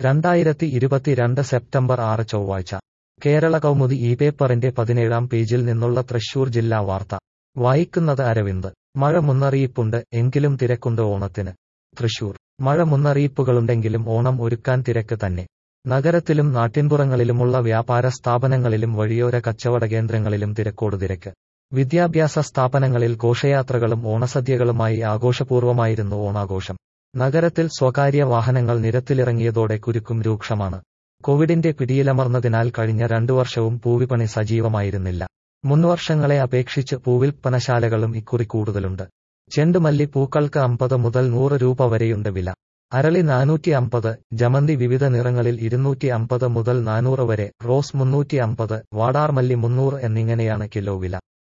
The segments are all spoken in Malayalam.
രണ്ടായിരത്തി ഇരുപത്തിരണ്ട് സെപ്റ്റംബർ ആറ് ചൊവ്വാഴ്ച കേരള കൗമുദി ഈ പേപ്പറിന്റെ പതിനേഴാം പേജിൽ നിന്നുള്ള തൃശൂർ ജില്ലാ വാർത്ത വായിക്കുന്നത് അരവിന്ദ് മഴ മുന്നറിയിപ്പുണ്ട് എങ്കിലും തിരക്കുണ്ട് ഓണത്തിന് തൃശൂർ മഴ മുന്നറിയിപ്പുകളുണ്ടെങ്കിലും ഓണം ഒരുക്കാൻ തിരക്ക് തന്നെ നഗരത്തിലും നാട്ടിൻപുറങ്ങളിലുമുള്ള വ്യാപാര സ്ഥാപനങ്ങളിലും വഴിയോര കച്ചവട കേന്ദ്രങ്ങളിലും തിരക്കോട് തിരക്ക് വിദ്യാഭ്യാസ സ്ഥാപനങ്ങളിൽ ഘോഷയാത്രകളും ഓണസദ്യകളുമായി ആഘോഷപൂർവ്വമായിരുന്നു ഓണാഘോഷം നഗരത്തിൽ സ്വകാര്യ വാഹനങ്ങൾ നിരത്തിലിറങ്ങിയതോടെ കുരുക്കും രൂക്ഷമാണ് കോവിഡിന്റെ പിടിയിലമർന്നതിനാൽ കഴിഞ്ഞ രണ്ടു വർഷവും പൂവിപണി സജീവമായിരുന്നില്ല മുൻവർഷങ്ങളെ അപേക്ഷിച്ച് പൂവിൽപ്പനശാലകളും ഇക്കുറി കൂടുതലുണ്ട് ചെണ്ടുമല്ലി പൂക്കൾക്ക് അമ്പത് മുതൽ നൂറ് രൂപ വരെയുണ്ട് വില അരളി നാനൂറ്റി അമ്പത് ജമന്തി വിവിധ നിറങ്ങളിൽ ഇരുന്നൂറ്റി അമ്പത് മുതൽ നാനൂറ് വരെ റോസ് മുന്നൂറ്റി അമ്പത് വാടാർമല്ലി മുന്നൂറ് എന്നിങ്ങനെയാണ് കിലോ വില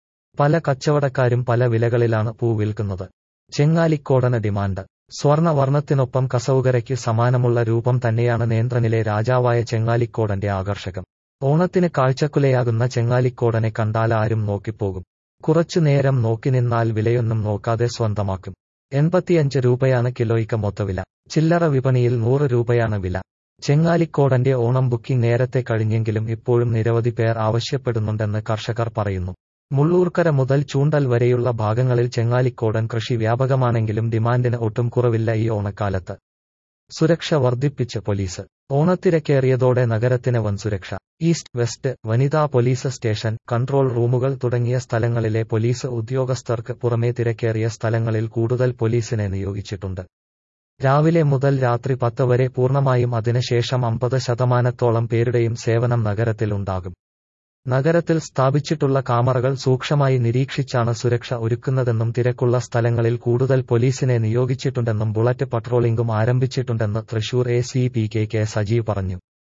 പല കച്ചവടക്കാരും പല വിലകളിലാണ് പൂ വിൽക്കുന്നത് ചെങ്ങാലിക്കോടന് ഡിമാൻഡ് സ്വർണവർണ്ണത്തിനൊപ്പം കസവുകരയ്ക്ക് സമാനമുള്ള രൂപം തന്നെയാണ് നേന്ത്രനിലെ രാജാവായ ചെങ്ങാലിക്കോടന്റെ ആകർഷകം ഓണത്തിന് കാഴ്ചക്കുലയാകുന്ന ചെങ്ങാലിക്കോടനെ കണ്ടാൽ ആരും നോക്കിപ്പോകും കുറച്ചു നേരം നോക്കി നിന്നാൽ വിലയൊന്നും നോക്കാതെ സ്വന്തമാക്കും എൺപത്തിയഞ്ച് രൂപയാണ് കിലോയ്ക്ക് മൊത്തവില ചില്ലറ വിപണിയിൽ നൂറ് രൂപയാണ് വില ചെങ്ങാലിക്കോടന്റെ ഓണം ബുക്കിംഗ് നേരത്തെ കഴിഞ്ഞെങ്കിലും ഇപ്പോഴും നിരവധി പേർ ആവശ്യപ്പെടുന്നുണ്ടെന്ന് കർഷകർ പറയുന്നു മുള്ളൂർക്കര മുതൽ ചൂണ്ടൽ വരെയുള്ള ഭാഗങ്ങളിൽ ചെങ്ങാലിക്കോടൻ കൃഷി വ്യാപകമാണെങ്കിലും ഡിമാൻഡിന് ഒട്ടും കുറവില്ല ഈ ഓണക്കാലത്ത് സുരക്ഷ വർദ്ധിപ്പിച്ച് പോലീസ് ഓണത്തിരക്കേറിയതോടെ നഗരത്തിന് വൻ സുരക്ഷ ഈസ്റ്റ് വെസ്റ്റ് വനിതാ പോലീസ് സ്റ്റേഷൻ കൺട്രോൾ റൂമുകൾ തുടങ്ങിയ സ്ഥലങ്ങളിലെ പോലീസ് ഉദ്യോഗസ്ഥർക്ക് പുറമേ തിരക്കേറിയ സ്ഥലങ്ങളിൽ കൂടുതൽ പോലീസിനെ നിയോഗിച്ചിട്ടുണ്ട് രാവിലെ മുതൽ രാത്രി പത്ത് വരെ പൂർണ്ണമായും അതിനുശേഷം അമ്പത് ശതമാനത്തോളം പേരുടെയും സേവനം നഗരത്തിൽ ഉണ്ടാകും നഗരത്തിൽ സ്ഥാപിച്ചിട്ടുള്ള കാമറകൾ സൂക്ഷ്മമായി നിരീക്ഷിച്ചാണ് സുരക്ഷ ഒരുക്കുന്നതെന്നും തിരക്കുള്ള സ്ഥലങ്ങളിൽ കൂടുതൽ പോലീസിനെ നിയോഗിച്ചിട്ടുണ്ടെന്നും ബുള്ളറ്റ് പട്രോളിംഗും ആരംഭിച്ചിട്ടുണ്ടെന്ന് Thrissur A C P K K Sajeev പറഞ്ഞു